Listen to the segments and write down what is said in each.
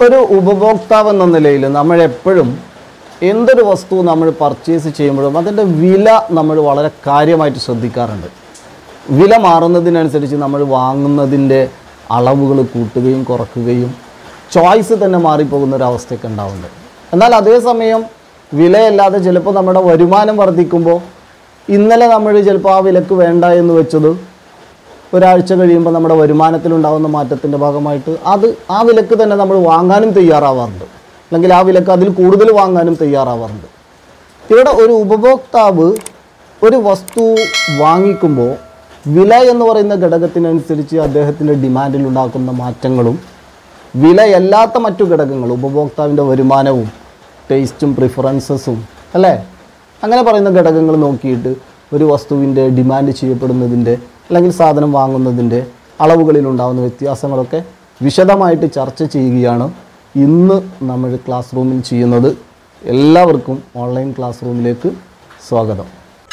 ഒരു ഉപഭോക്താവ് എന്ന നിലയിൽ നമ്മൾ എപ്പോഴും എന്തൊരു വസ്തു നമ്മൾ പർച്ചേസ് ചെയ്യുമ്പോഴും അതിൻ്റെ വില നമ്മൾ വളരെ കാര്യമായിട്ട് ശ്രദ്ധിക്കാറുണ്ട് വില മാറുന്നതിനനുസരിച്ച് നമ്മൾ വാങ്ങുന്നതിൻ്റെ അളവുകൾ കൂട്ടുകയും കുറയ്ക്കുകയും ചോയ്സ് തന്നെ മാറിപ്പോകുന്ന ഒരു അവസ്ഥയൊക്കെ ഉണ്ടാവുന്നുണ്ട് എന്നാൽ അതേസമയം വിലയല്ലാതെ ചിലപ്പോൾ നമ്മുടെ വരുമാനം വർദ്ധിക്കുമ്പോൾ ഇന്നലെ നമ്മൾ ചിലപ്പോൾ ആ വിലക്ക് വേണ്ട എന്ന് വെച്ചത് ഒരാഴ്ച കഴിയുമ്പോൾ നമ്മുടെ വരുമാനത്തിലുണ്ടാകുന്ന മാറ്റത്തിൻ്റെ ഭാഗമായിട്ട് അത് ആ വിലക്ക് തന്നെ നമ്മൾ വാങ്ങാനും തയ്യാറാവാറുണ്ട് അല്ലെങ്കിൽ ആ വിലക്ക് അതിൽ കൂടുതൽ വാങ്ങാനും തയ്യാറാവാറുണ്ട് ഇവിടെ ഒരു ഉപഭോക്താവ് ഒരു വസ്തു വാങ്ങിക്കുമ്പോൾ വില എന്ന് പറയുന്ന ഘടകത്തിനനുസരിച്ച് അദ്ദേഹത്തിൻ്റെ ഡിമാൻഡിൽ ഉണ്ടാക്കുന്ന മാറ്റങ്ങളും വിലയല്ലാത്ത മറ്റു ഘടകങ്ങൾ ഉപഭോക്താവിൻ്റെ വരുമാനവും ടേസ്റ്റും പ്രിഫറൻസസും അല്ലേ അങ്ങനെ പറയുന്ന ഘടകങ്ങൾ നോക്കിയിട്ട് ഒരു വസ്തുവിൻ്റെ ഡിമാൻഡ് ചെയ്യപ്പെടുന്നതിൻ്റെ അല്ലെങ്കിൽ സാധനം വാങ്ങുന്നതിൻ്റെ അളവുകളിലുണ്ടാകുന്ന വ്യത്യാസങ്ങളൊക്കെ വിശദമായിട്ട് ചർച്ച ചെയ്യുകയാണ് ഇന്ന് നമ്മൾ ക്ലാസ് റൂമിൽ ചെയ്യുന്നത് എല്ലാവർക്കും ഓൺലൈൻ ക്ലാസ് റൂമിലേക്ക് സ്വാഗതം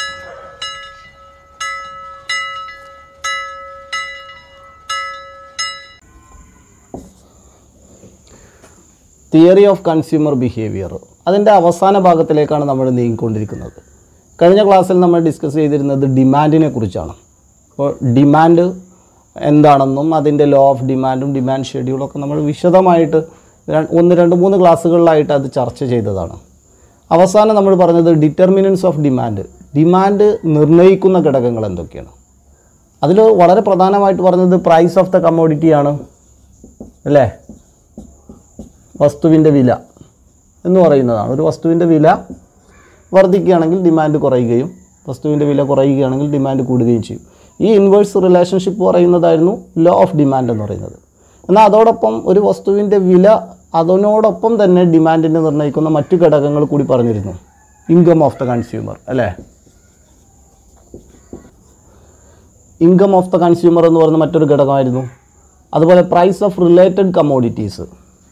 തിയറി ഓഫ് കൺസ്യൂമർ ബിഹേവിയർ അതിൻ്റെ അവസാന ഭാഗത്തിലേക്കാണ് നമ്മൾ നീങ്ങിക്കൊണ്ടിരിക്കുന്നത് കഴിഞ്ഞ ക്ലാസ്സിൽ നമ്മൾ ഡിസ്കസ് ചെയ്തിരുന്നത് ഡിമാൻഡിനെ കുറിച്ചാണ് അപ്പോൾ ഡിമാൻഡ് എന്താണെന്നും അതിൻ്റെ ലോ ഓഫ് ഡിമാൻഡും ഡിമാൻഡ് ഷെഡ്യൂളൊക്കെ നമ്മൾ വിശദമായിട്ട് ര- ഒന്ന് രണ്ട് മൂന്ന് ക്ലാസ്സുകളിലായിട്ട് അത് ചർച്ച ചെയ്തതാണ് അവസാനം നമ്മൾ പറഞ്ഞത് ഡിറ്റർമിനൻസ് ഓഫ് ഡിമാൻഡ് ഡിമാൻഡ് നിർണ്ണയിക്കുന്ന ഘടകങ്ങൾ എന്തൊക്കെയാണ് അതിൽ വളരെ പ്രധാനമായിട്ട് പറഞ്ഞത് പ്രൈസ് ഓഫ് ദ കമ്മോഡിറ്റിയാണ് അല്ലേ വസ്തുവിൻ്റെ വില എന്ന് പറയുന്നതാണ് ഒരു വസ്തുവിൻ്റെ വില വർദ്ധിക്കുകയാണെങ്കിൽ ഡിമാൻഡ് കുറയുകയും വസ്തുവിൻ്റെ വില കുറയുകയാണെങ്കിൽ ഡിമാൻഡ് കൂടുകയും ചെയ്യും ഈ ഇൻവേഴ്സ് റിലേഷൻഷിപ്പ് പറയുന്നതായിരുന്നു ലോ ഓഫ് ഡിമാൻഡ് എന്ന് പറയുന്നത് എന്നാൽ അതോടൊപ്പം ഒരു വസ്തുവിൻ്റെ വില അതിനോടൊപ്പം തന്നെ ഡിമാൻഡിനെ നിർണ്ണയിക്കുന്ന മറ്റു ഘടകങ്ങൾ കൂടി പറഞ്ഞിരുന്നു ഇൻകം ഓഫ് ദ കൺസ്യൂമർ അല്ലേ ഇൻകം ഓഫ് ദ കൺസ്യൂമർ എന്ന് പറയുന്ന മറ്റൊരു ഘടകമായിരുന്നു അതുപോലെ പ്രൈസ് ഓഫ് റിലേറ്റഡ് കമ്മോഡിറ്റീസ്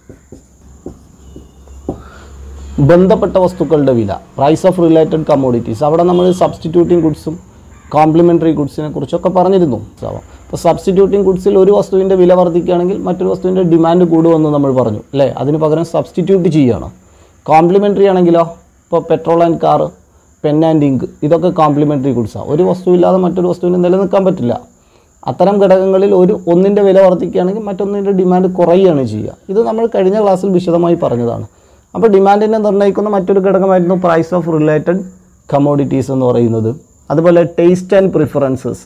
ബന്ധപ്പെട്ട വസ്തുക്കളുടെ വില പ്രൈസ് ഓഫ് റിലേറ്റഡ് കമ്മോഡിറ്റീസ് അവിടെ നമ്മൾ സബ്സ്റ്റിറ്റ്യൂട്ടിംഗ് ഗുഡ്സും കോംപ്ലിമെൻ്ററി ഗുഡ്സിനെ കുറിച്ചൊക്കെ പറഞ്ഞിരുന്നു അപ്പോൾ സബ്സ്റ്റിറ്റ്യൂട്ടിംഗ് ഗുഡ്സിൽ ഒരു വസ്തുവിൻ്റെ വില വർദ്ധിക്കുകയാണെങ്കിൽ മറ്റൊരു വസ്തുവിൻ്റെ ഡിമാൻഡ് കൂടുമെന്ന് നമ്മൾ പറഞ്ഞു അല്ലേ അതിന് പകരം സബ്സ്റ്റിറ്റ്യൂട്ട് ചെയ്യുകയാണ് കോംപ്ലിമെൻ്ററി ആണെങ്കിലോ ഇപ്പോൾ petrol and car pen and ink ഇതൊക്കെ കോംപ്ലിമെൻ്ററി ഗുഡ്സാണ് ഒരു വസ്തുവില്ലാതെ മറ്റൊരു വസ്തുവിന് നിലനിൽക്കാൻ പറ്റില്ല അത്തരം ഘടകങ്ങളിൽ ഒരു ഒന്നിൻ്റെ വില വർദ്ധിക്കുകയാണെങ്കിൽ മറ്റൊന്നിൻ്റെ ഡിമാൻഡ് കുറയുകയാണ് ചെയ്യുക ഇത് നമ്മൾ കഴിഞ്ഞ ക്ലാസ്സിൽ വിശദമായി പറഞ്ഞതാണ് അപ്പോൾ ഡിമാൻഡിനെ നിർണ്ണയിക്കുന്ന മറ്റൊരു ഘടകമായിരുന്നു പ്രൈസ് ഓഫ് റിലേറ്റഡ് കമ്മോഡിറ്റീസ് എന്ന് പറയുന്നത് അതുപോലെ taste and preferences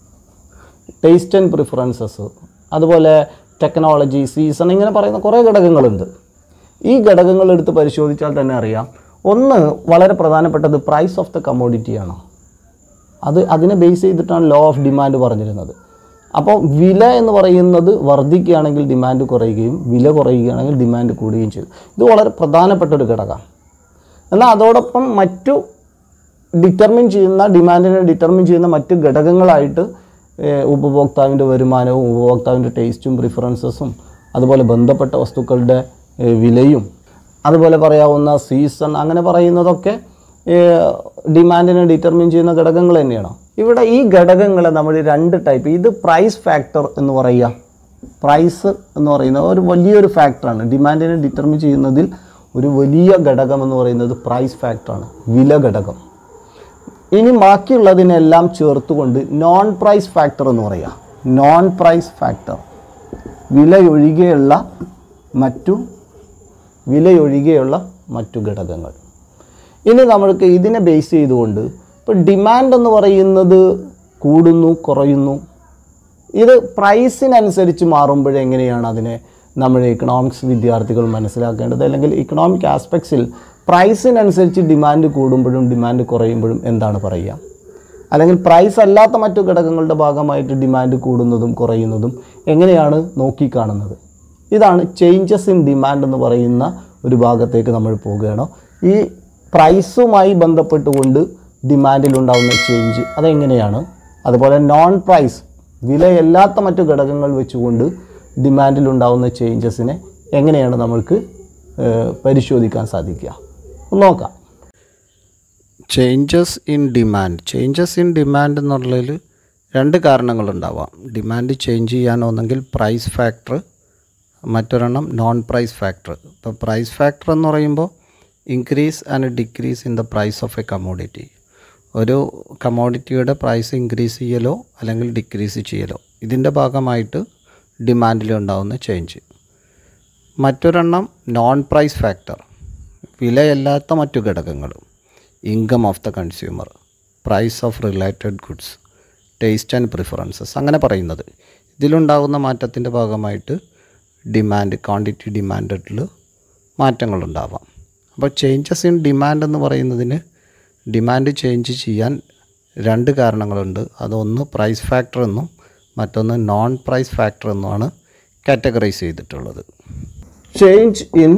taste and preferences അതുപോലെ ടെക്നോളജി സീസൺ ഇങ്ങനെ പറയുന്ന കുറേ ഘടകങ്ങളുണ്ട് ഈ ഘടകങ്ങൾ എടുത്ത് പരിശോധിച്ചാൽ തന്നെ അറിയാം ഒന്ന് വളരെ പ്രധാനപ്പെട്ടത് പ്രൈസ് ഓഫ് ദ കമ്മോഡിറ്റിയാണ് അത് അതിനെ ബേസ് ചെയ്തിട്ടാണ് ലോ ഓഫ് ഡിമാൻഡ് പറഞ്ഞിരുന്നത് അപ്പോൾ വില എന്ന് പറയുന്നത് വർദ്ധിക്കുകയാണെങ്കിൽ ഡിമാൻഡ് കുറയുകയും വില കുറയുകയാണെങ്കിൽ ഡിമാൻഡ് കൂടുകയും ചെയ്യും ഇത് വളരെ പ്രധാനപ്പെട്ട ഒരു ഘടകമാണ് എന്നാൽ അതോടൊപ്പം മറ്റു ഡിറ്റർമിൻ ചെയ്യുന്ന ഡിമാൻഡിനെ ഡിറ്റർമിൻ ചെയ്യുന്ന മറ്റ് ഘടകങ്ങളായിട്ട് ഏഹ്, ഉപഭോക്താവിൻ്റെ വരുമാനവും ഉപഭോക്താവിൻ്റെ ടേസ്റ്റും പ്രിഫറൻസസും അതുപോലെ ബന്ധപ്പെട്ട വസ്തുക്കളുടെ ഏഹ്, വിലയും അതുപോലെ പറയാവുന്ന സീസൺ അങ്ങനെ പറയുന്നതൊക്കെ ഏഹ്, ഡിമാൻഡിനെ ഡിറ്റർമിൻ ചെയ്യുന്ന ഘടകങ്ങൾ തന്നെയാണ് ഇവിടെ ഈ ഘടകങ്ങളെ നമ്മൾ രണ്ട് ടൈപ്പ് ഇത് പ്രൈസ് ഫാക്ടർ എന്ന് പറയുക പ്രൈസ് എന്ന് പറയുന്നത് ഒരു വലിയൊരു ഫാക്ടറാണ് ഡിമാൻഡിനെ ഡിറ്റർമിൻ ചെയ്യുന്നതിൽ ഒരു വലിയ ഘടകം എന്ന് പറയുന്നത് പ്രൈസ് ഫാക്ടറാണ് വില ഘടകം ഇനി ബാക്കിയുള്ളതിനെല്ലാം ചേർത്തുകൊണ്ട് നോൺ പ്രൈസ് ഫാക്ടർ എന്ന് പറയുക നോൺ പ്രൈസ് ഫാക്ടർ വിലയൊഴികെയുള്ള മറ്റു വിലയൊഴികെയുള്ള മറ്റു ഘടകങ്ങൾ ഇനി നമ്മൾക്ക് ഇതിനെ ബേസ് ചെയ്തുകൊണ്ട് ഇപ്പോൾ ഡിമാൻഡ് എന്ന് പറയുന്നത് കൂടുന്നു കുറയുന്നു ഇത് പ്രൈസിനനുസരിച്ച് മാറുമ്പോഴെങ്ങനെയാണ് അതിനെ നമ്മൾ ഇക്കണോമിക്സ് വിദ്യാർത്ഥികൾ മനസ്സിലാക്കേണ്ടത് അല്ലെങ്കിൽ ഇക്കണോമിക് ആസ്പെക്ട്സിൽ പ്രൈസിനനുസരിച്ച് ഡിമാൻഡ് കൂടുമ്പോഴും ഡിമാൻഡ് കുറയുമ്പോഴും എന്താണ് പറയുക അല്ലെങ്കിൽ പ്രൈസ് അല്ലാത്ത മറ്റു ഘടകങ്ങളുടെ ഭാഗമായിട്ട് ഡിമാൻഡ് കൂടുന്നതും കുറയുന്നതും എങ്ങനെയാണ് നോക്കിക്കാണുന്നത് ഇതാണ് ചേഞ്ചസ് ഇൻ ഡിമാൻഡ് എന്ന് പറയുന്ന ഒരു ഭാഗത്തേക്ക് നമ്മൾ പോവുകയാണ് ഈ പ്രൈസുമായി ബന്ധപ്പെട്ടുകൊണ്ട് ഡിമാൻഡിലുണ്ടാകുന്ന ചേഞ്ച് അതെങ്ങനെയാണ് അതുപോലെ നോൺ പ്രൈസ് വിലയല്ലാത്ത മറ്റു ഘടകങ്ങൾ വെച്ചുകൊണ്ട് ഡിമാൻഡിലുണ്ടാകുന്ന ചേഞ്ചസിനെ എങ്ങനെയാണ് നമ്മൾക്ക് ഏഹ്, പരിശോധിക്കാൻ സാധിക്കുക ഒന്ന് നോക്കാം changes in demand changes in demand എന്നുള്ളതിൽ രണ്ട് കാരണങ്ങളുണ്ടാവാം ഡിമാൻഡ് ചേഞ്ച് ചെയ്യാൻ ഒന്നെങ്കിൽ പ്രൈസ് ഫാക്ടർ മറ്റൊരെണ്ണം നോൺ പ്രൈസ് ഫാക്ടർ ഇപ്പോൾ പ്രൈസ് ഫാക്ടർ എന്ന് പറയുമ്പോൾ increase and decrease in the price of a commodity ഒരു കമോഡിറ്റിയുടെ പ്രൈസ് ഇൻക്രീസ് ചെയ്യലോ അല്ലെങ്കിൽ ഡിക്രീസ് ചെയ്യലോ ഇതിൻ്റെ ഭാഗമായിട്ട് ഡിമാൻഡിൽ ഉണ്ടാകുന്ന ചേഞ്ച് മറ്റൊരെണ്ണം നോൺ പ്രൈസ് ഫാക്ടർ വിലയല്ലാത്ത മറ്റു ഘടകങ്ങൾ income of the consumer price of related goods taste and preferences അങ്ങനെ പറയുന്നത് ഇതിലുണ്ടാകുന്ന മാറ്റത്തിൻ്റെ ഭാഗമായിട്ട് ഡിമാൻഡ് ക്വാണ്ടിറ്റി ഡിമാൻഡിൽ മാറ്റങ്ങളുണ്ടാവാം അപ്പോൾ ചേഞ്ചസ് ഇൻ ഡിമാൻഡ് എന്ന് പറയുന്നതിന് ഡിമാൻഡ് ചേഞ്ച് ചെയ്യാൻ രണ്ട് കാരണങ്ങളുണ്ട് അതൊന്ന് പ്രൈസ് ഫാക്ടർ എന്നും മറ്റൊന്ന് നോൺ പ്രൈസ് ഫാക്ടർ എന്നുമാണ് കാറ്റഗറൈസ് ചെയ്തിട്ടുള്ളത് change in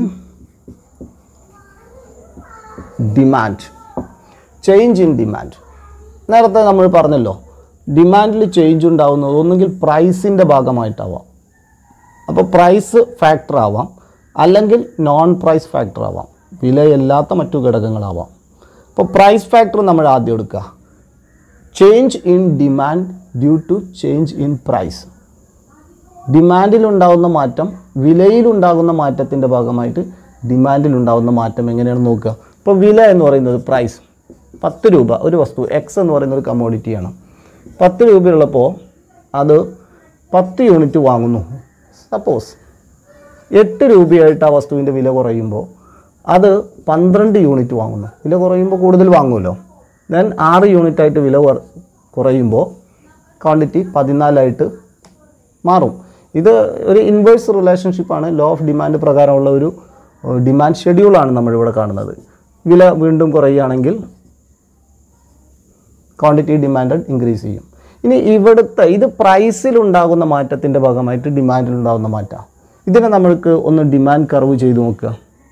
demand change in demand നേരത്തെ നമ്മൾ പറഞ്ഞല്ലോ ഡിമാൻഡിൽ ചേഞ്ച് ഉണ്ടാവുന്നത് ഒന്നുകിൽ പ്രൈസിൻ്റെ ഭാഗമായിട്ടാവാം അപ്പോൾ പ്രൈസ് ഫാക്ടർ ആവാം അല്ലെങ്കിൽ നോൺ പ്രൈസ് ഫാക്ടർ ആവാം വിലയല്ലാത്ത മറ്റു ഘടകങ്ങളാവാം അപ്പോൾ പ്രൈസ് ഫാക്ടർ നമ്മൾ ആദ്യം എടുക്കുക change in demand due to change in price ഡിമാൻഡിലുണ്ടാകുന്ന മാറ്റം വിലയിലുണ്ടാകുന്ന മാറ്റത്തിൻ്റെ ഭാഗമായിട്ട് ഡിമാൻഡിലുണ്ടാകുന്ന മാറ്റം എങ്ങനെയാണ് നോക്കുക ഇപ്പോൾ വില എന്ന് പറയുന്നത് പ്രൈസ് പത്ത് രൂപ ഒരു വസ്തു എക്സ് എന്ന് പറയുന്ന ഒരു കമ്മോഡിറ്റിയാണ് പത്ത് രൂപയുള്ളപ്പോൾ അത് പത്ത് യൂണിറ്റ് വാങ്ങുന്നു സപ്പോസ് എട്ട് രൂപയായിട്ട് ആ വസ്തുവിൻ്റെ വില കുറയുമ്പോൾ അത് പന്ത്രണ്ട് യൂണിറ്റ് വാങ്ങുന്നു വില കുറയുമ്പോൾ കൂടുതൽ വാങ്ങുമല്ലോ ദെൻ ആറ് യൂണിറ്റ് ആയിട്ട് വില കുറ- കുറയുമ്പോൾ ക്വാണ്ടിറ്റി പതിനാലായിട്ട് മാറും ഇത് ഒരു ഇൻവേഴ്സ് റിലേഷൻഷിപ്പാണ് ലോ ഓഫ് ഡിമാൻഡ് പ്രകാരമുള്ള ഒരു ഡിമാൻഡ് ഷെഡ്യൂളാണ് നമ്മളിവിടെ കാണുന്നത് വില വീണ്ടും കുറയുകയാണെങ്കിൽ ക്വാണ്ടിറ്റി ഡിമാൻഡ് ഇൻക്രീസ് ചെയ്യും ഇനി ഇവിടുത്തെ ഇത് പ്രൈസിൽ ഉണ്ടാകുന്ന മാറ്റത്തിൻ്റെ ഭാഗമായിട്ട് ഡിമാൻഡിൽ ഉണ്ടാകുന്ന മാറ്റം ഇതിനെ നമ്മൾക്ക് ഒന്ന് ഡിമാൻഡ് കർവ് ചെയ്ത് നോക്കുക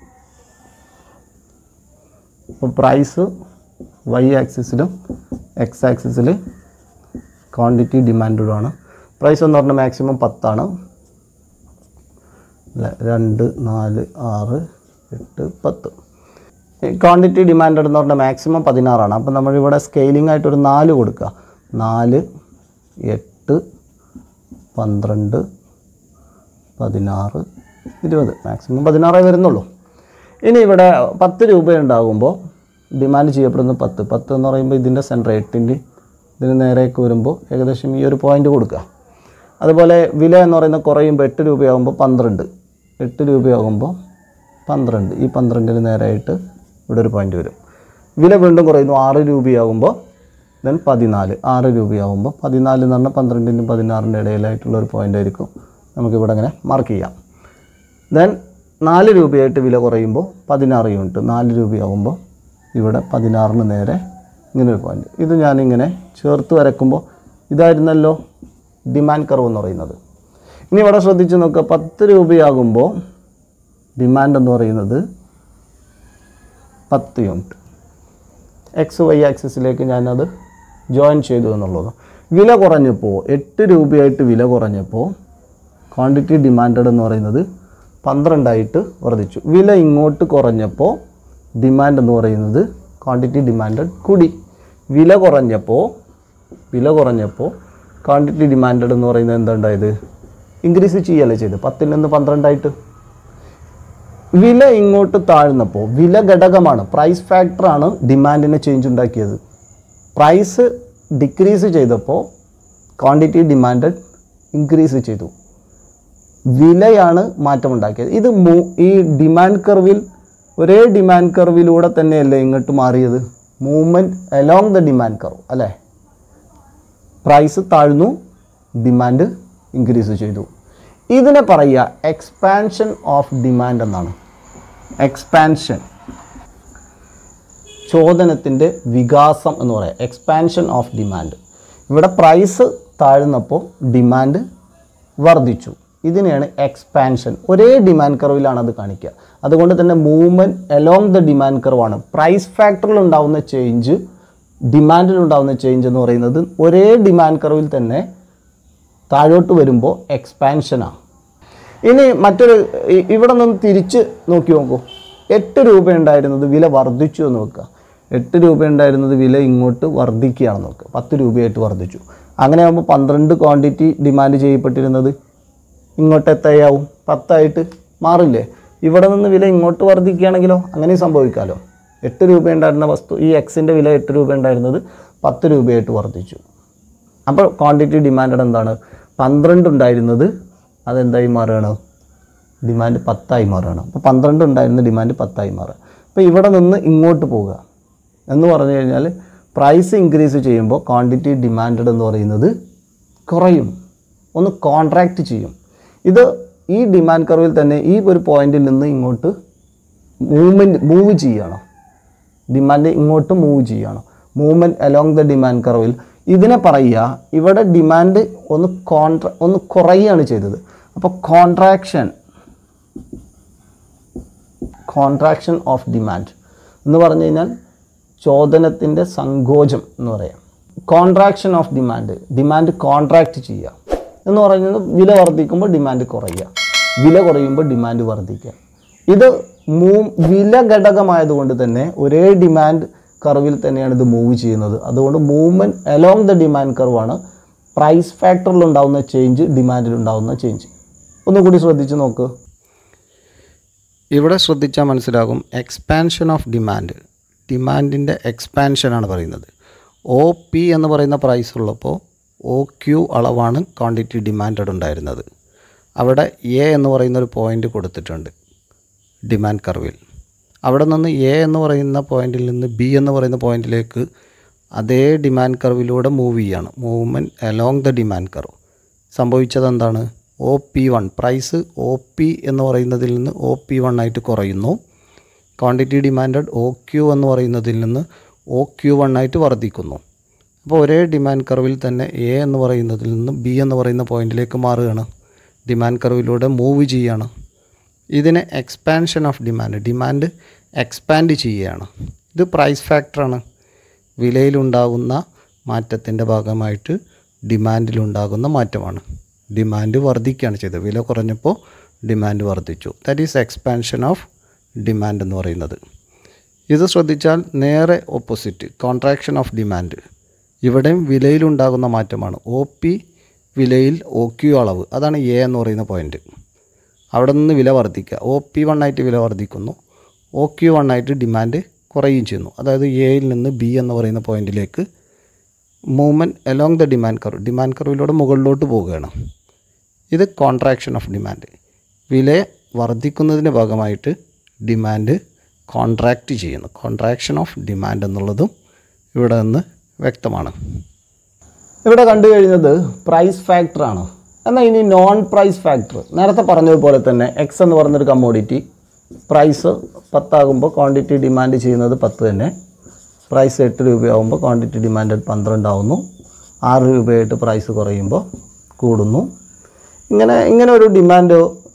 അപ്പോൾ പ്രൈസ് വൈ ആക്സിസിലും എക്സ് ആക്സിസിൽ ക്വാണ്ടിറ്റി ഡിമാൻഡുമാണ് പ്രൈസ് എന്ന് പറഞ്ഞാൽ മാക്സിമം പത്താണ് അല്ല രണ്ട് നാല് ആറ് എട്ട് പത്ത് ക്വാണ്ടിറ്റി ഡിമാൻഡ് എന്ന് പറഞ്ഞാൽ മാക്സിമം പതിനാറാണ് അപ്പോൾ നമ്മളിവിടെ സ്കെയിലിംഗ് ആയിട്ട് ഒരു നാല് കൊടുക്കുക നാല് എട്ട് പന്ത്രണ്ട് പതിനാറ് ഇരുപത് മാക്സിമം പതിനാറേ വരുന്നുള്ളൂ ഇനി ഇവിടെ പത്ത് രൂപ ഉണ്ടാകുമ്പോൾ ഡിമാൻഡ് ചെയ്യപ്പെടുന്നത് പത്ത് പത്ത് എന്ന് പറയുമ്പോൾ ഇതിൻ്റെ സെൻറ്റർ എട്ടിൻ്റെ ഇതിന് നേരേക്ക് വരുമ്പോൾ ഏകദേശം ഈ ഒരു പോയിൻ്റ് കൊടുക്കുക അതുപോലെ വില എന്ന് പറയുന്നത് കുറയുമ്പോൾ എട്ട് രൂപയാകുമ്പോൾ പന്ത്രണ്ട് എട്ട് രൂപയാകുമ്പോൾ പന്ത്രണ്ട് ഈ പന്ത്രണ്ടിന് നേരായിട്ട് ഇവിടെ ഒരു പോയിൻ്റ് വരും വില വീണ്ടും കുറയുന്നു ആറ് രൂപയാകുമ്പോൾ ദെൻ പതിനാല് ആറ് രൂപയാകുമ്പോൾ പതിനാല് എന്ന് പറഞ്ഞാൽ പന്ത്രണ്ടിനും പതിനാറിൻ്റെ ഇടയിലായിട്ടുള്ള ഒരു പോയിൻ്റ് ആയിരിക്കും നമുക്കിവിടെ അങ്ങനെ മാർക്ക് ചെയ്യാം ദെൻ നാല് രൂപയായിട്ട് വില കുറയുമ്പോൾ പതിനാറ് യൂണിറ്റ് നാല് രൂപയാകുമ്പോൾ ഇവിടെ പതിനാറിന് നേരെ ഇങ്ങനെ ഒരു പോയിന്റ് ഇത് ഞാനിങ്ങനെ ചേർത്ത് വരക്കുമ്പോൾ ഇതായിരുന്നല്ലോ ഡിമാൻഡ് കർവ് എന്ന് പറയുന്നത് ഇനി ഇവിടെ ശ്രദ്ധിച്ച് നോക്കുക പത്ത് രൂപയാകുമ്പോൾ ഡിമാൻഡ് എന്ന് പറയുന്നത് പത്ത് യൂണിറ്റ് എക്സ് വൈ ആക്സിസിലേക്ക് ഞാനത് ജോയിൻ ചെയ്തു എന്നുള്ളത് വില കുറഞ്ഞപ്പോൾ എട്ട് രൂപയായിട്ട് വില കുറഞ്ഞപ്പോൾ ക്വാണ്ടിറ്റി ഡിമാൻഡഡ് എന്ന് പറയുന്നത് പന്ത്രണ്ടായിട്ട് വർദ്ധിച്ചു വില ഇങ്ങോട്ട് കുറഞ്ഞപ്പോൾ ഡിമാൻഡ് എന്ന് പറയുന്നത് ക്വാണ്ടിറ്റി ഡിമാൻഡഡ് കൂടി വില കുറഞ്ഞപ്പോൾ വില കുറഞ്ഞപ്പോൾ ക്വാണ്ടിറ്റി ഡിമാൻഡഡ് എന്ന് പറയുന്നത് എന്തുണ്ടായത് ഇൻക്രീസ് ചെയ്യല്ലേ ചെയ്ത് പത്തിൽ നിന്ന് പന്ത്രണ്ടായിട്ട് വില ഇങ്ങോട്ട് താഴ്ന്നപ്പോൾ വില ഘടകമാണ് പ്രൈസ് ഫാക്ടറാണ് ഡിമാൻഡിനെ ചേഞ്ച് ഉണ്ടാക്കിയത് പ്രൈസ് ഡിക്രീസ് ചെയ്തപ്പോൾ ക്വാണ്ടിറ്റി ഡിമാൻഡ് ഇൻക്രീസ് ചെയ്തു വിലയാണ് മാറ്റമുണ്ടാക്കിയത് ഇത് മൂ- ഈ ഡിമാൻഡ് കർവിൽ ഒരേ ഡിമാൻഡ് കർവിലൂടെ തന്നെയല്ലേ ഇങ്ങോട്ട് മാറിയത് movement along the demand curve അല്ലേ പ്രൈസ് താഴ്ന്നു ഡിമാൻഡ് ഇൻക്രീസ് ചെയ്തു ഇതിനെ പറയുക എക്സ്പാൻഷൻ ഓഫ് ഡിമാൻഡ് എന്നാണ് എക്സ്പാൻഷൻ ചോദനത്തിൻ്റെ വികാസം എന്ന് പറയാം എക്സ്പാൻഷൻ ഓഫ് ഡിമാൻഡ് ഇവിടെ പ്രൈസ് താഴ്ന്നപ്പോൾ ഡിമാൻഡ് വർദ്ധിച്ചു ഇതിനെയാണ് എക്സ്പാൻഷൻ ഒരേ ഡിമാൻഡ് കർവിലാണ് അത് കാണിക്കുക അതുകൊണ്ട് തന്നെ മൂവ്മെൻറ്റ് അലോങ് ദ ഡിമാൻഡ് കർവാണ് പ്രൈസ് ഫാക്ടറിൽ ഉണ്ടാവുന്ന ചേഞ്ച് ഡിമാൻഡിൽ ഉണ്ടാവുന്ന ചേഞ്ച് എന്ന് പറയുന്നത് ഒരേ ഡിമാൻഡ് കർവിൽ തന്നെ താഴോട്ട് വരുമ്പോൾ എക്സ്പാൻഷനാണ് ഇനി മറ്റൊരു ഇ- ഇവിടെ നിന്ന് തിരിച്ച് നോക്കി നോക്കൂ എട്ട് രൂപ ഉണ്ടായിരുന്നത് വില വർദ്ധിച്ചു എന്ന് വെക്കുക എട്ട് രൂപ ഉണ്ടായിരുന്നത് വില ഇങ്ങോട്ട് വർദ്ധിക്കുകയാണെന്ന് നോക്കുക പത്ത് രൂപയായിട്ട് വർദ്ധിച്ചു അങ്ങനെ ആകുമ്പോൾ പന്ത്രണ്ട് ക്വാണ്ടിറ്റി ഡിമാൻഡ് ചെയ്യപ്പെട്ടിരുന്നത് ഇങ്ങോട്ട് എത്രയാവും പത്തായിട്ട് മാറില്ലേ ഇവിടെ നിന്ന് വില ഇങ്ങോട്ട് വർദ്ധിക്കുകയാണെങ്കിലോ അങ്ങനെ സംഭവിക്കാമല്ലോ എട്ട് രൂപ ഉണ്ടായിരുന്ന വസ്തു ഈ എക്സിൻ്റെ വില എട്ട് രൂപ ഉണ്ടായിരുന്നത് പത്ത് രൂപയായിട്ട് വർദ്ധിച്ചു അപ്പോൾ ക്വാണ്ടിറ്റി ഡിമാൻഡ് എന്താണ് പന്ത്രണ്ട് ഉണ്ടായിരുന്നത് അതെന്തായി മാറുകയാണ് ഡിമാൻഡ് പത്തായി മാറുകയാണ് അപ്പോൾ പന്ത്രണ്ട് ഉണ്ടായിരുന്ന ഡിമാൻഡ് പത്തായി മാറുക അപ്പോൾ ഇവിടെ നിന്ന് ഇങ്ങോട്ട് പോവുക എന്ന് പറഞ്ഞു കഴിഞ്ഞാൽ പ്രൈസ് ഇൻക്രീസ് ചെയ്യുമ്പോൾ ക്വാണ്ടിറ്റി ഡിമാൻഡ് എന്ന് പറയുന്നത് കുറയും ഒന്ന് കോൺട്രാക്റ്റ് ചെയ്യും ഇത് ഈ ഡിമാൻഡ് കർവിൽ തന്നെ ഈ ഒരു പോയിന്റിൽ നിന്ന് ഇങ്ങോട്ട് മൂവ്മെൻറ്റ് മൂവ് ചെയ്യണം ഡിമാൻഡ് ഇങ്ങോട്ട് മൂവ് ചെയ്യണം മൂവ്മെൻറ്റ് അലോങ് ദ ഡിമാൻഡ് കർവിൽ ഇതിനെ പറയുക ഇവിടെ ഡിമാൻഡ് ഒന്ന് കോൺട്ര ഒന്ന് കുറയുകയാണ് ചെയ്തത് അപ്പോൾ കോൺട്രാക്ഷൻ കോൺട്രാക്ഷൻ ഓഫ് ഡിമാൻഡ് എന്ന് പറഞ്ഞു കഴിഞ്ഞാൽ ചോദനത്തിൻ്റെ സങ്കോചം എന്ന് പറയാം contraction of demand demand contract ചെയ്യുക എന്ന് പറയുന്നത് വില വർദ്ധിക്കുമ്പോൾ ഡിമാൻഡ് കുറയുക വില കുറയുമ്പോൾ ഡിമാൻഡ് വർദ്ധിക്കുക ഇത് മൂ വില ഘടകമായതുകൊണ്ട് തന്നെ ഒരേ ഡിമാൻഡ് കർവിൽ തന്നെയാണ് ഇത് മൂവ് ചെയ്യുന്നത് അതുകൊണ്ട് മൂവ്മെൻറ്റ് അലോങ് ദ ഡിമാൻഡ് കർവാണ് പ്രൈസ് ഫാക്ടറിൽ ഉണ്ടാകുന്ന ചേഞ്ച് ഡിമാൻഡിൽ ഉണ്ടാകുന്ന ചേഞ്ച് ഒന്നുകൂടി ശ്രദ്ധിച്ച് നോക്ക് ഇവിടെ ശ്രദ്ധിച്ചാൽ മനസ്സിലാകും എക്സ്പാൻഷൻ ഓഫ് ഡിമാൻഡ് ഡിമാൻഡിൻ്റെ എക്സ്പാൻഷനാണ് പറയുന്നത് ഒ പി എന്ന് പറയുന്ന പ്രൈസ് ഉള്ളപ്പോൾ ഒ ക്യു അളവാണ് ക്വാണ്ടിറ്റി ഡിമാൻഡ് ഉണ്ടായിരുന്നത് അവിടെ എ എന്ന് പറയുന്ന ഒരു പോയിൻ്റ് കൊടുത്തിട്ടുണ്ട് ഡിമാൻഡ് കർവിൽ അവിടെ നിന്ന് എ എന്ന് പറയുന്ന പോയിന്റിൽ നിന്ന് ബി എന്ന് പറയുന്ന പോയിന്റിലേക്ക് അതേ ഡിമാൻഡ് കർവിലൂടെ മൂവ് ചെയ്യാണ് movement along the demand curve സംഭവിച്ചത് എന്താണ് O P one price O P എന്ന് പറയുന്നതിൽ നിന്ന് ഒ പി വൺ ആയിട്ട് കുറയുന്നു ക്വാണ്ടിറ്റി ഡിമാൻഡ് ഒ ക്യു എന്ന് പറയുന്നതിൽ നിന്ന് ഒ ക്യു വൺ ആയിട്ട് വർദ്ധിക്കുന്നു അപ്പോൾ ഒരേ ഡിമാൻഡ് കർവിൽ തന്നെ എ എന്ന് പറയുന്നതിൽ നിന്ന് ബി എന്ന് പറയുന്ന പോയിന്റിലേക്ക് മാറുകയാണ് ഡിമാൻഡ് കർവിലൂടെ മൂവ് ചെയ്യുകയാണ് ഇതിന് expansion of demand demand expand ചെയ്യുകയാണ് ഇത് പ്രൈസ് ഫാക്ടറാണ് വിലയിലുണ്ടാകുന്ന മാറ്റത്തിൻ്റെ ഭാഗമായിട്ട് ഡിമാൻഡിലുണ്ടാകുന്ന മാറ്റമാണ് ഡിമാൻഡ് വർദ്ധിക്കുകയാണ് ചെയ്തത് വില കുറഞ്ഞപ്പോൾ ഡിമാൻഡ് വർദ്ധിച്ചു that is expansion of demand എന്ന് പറയുന്നത് ഇത് ശ്രദ്ധിച്ചാൽ നേരെ ഓപ്പോസിറ്റ് കോൺട്രാക്ഷൻ ഓഫ് ഡിമാൻഡ് ഇവിടെയും വിലയിലുണ്ടാകുന്ന മാറ്റമാണ് ഒ പി വിലയിൽ ഒ ക്യു അളവ് അതാണ് എ എന്ന് പറയുന്ന പോയിൻ്റ് അവിടെ നിന്ന് വില വർദ്ധിക്കുക ഒ പി വൺ ആയിട്ട് വില വർദ്ധിക്കുന്നു ഒ ക്യു വൺ ആയിട്ട് ഡിമാൻഡ് കുറയുകയും ചെയ്യുന്നു അതായത് എയിൽ നിന്ന് ബി എന്ന് പറയുന്ന പോയിന്റിലേക്ക് movement along the demand curve demand കർവിലൂടെ മുകളിലോട്ട് പോവുകയാണ് ഇത് കോൺട്രാക്ഷൻ ഓഫ് ഡിമാൻഡ് വില വർദ്ധിക്കുന്നതിൻ്റെ ഭാഗമായിട്ട് ഡിമാൻഡ് കോൺട്രാക്റ്റ് ചെയ്യുന്നു കോൺട്രാക്ഷൻ ഓഫ് ഡിമാൻഡ് എന്നുള്ളതും ഇവിടെ നിന്ന് വ്യക്തമാണ് ഇവിടെ കണ്ടു കഴിഞ്ഞത് പ്രൈസ് ഫാക്ടറാണ് എന്നാൽ ഇനി നോൺ പ്രൈസ് ഫാക്ടർ നേരത്തെ പറഞ്ഞതുപോലെ തന്നെ എക്സ് എന്ന് പറയുന്നൊരു കമ്മോഡിറ്റി പ്രൈസ് പത്താകുമ്പോൾ ക്വാണ്ടിറ്റി ഡിമാൻഡ് ചെയ്യുന്നത് പത്ത് തന്നെ പ്രൈസ് എട്ട് രൂപയാകുമ്പോൾ ക്വാണ്ടിറ്റി ഡിമാൻഡ് പന്ത്രണ്ടാവുന്നു ആറ് രൂപയായിട്ട് പ്രൈസ് കുറയുമ്പോൾ കൂടുന്നു ഇങ്ങനെ ഇങ്ങനെ ഒരു ഡിമാൻഡ്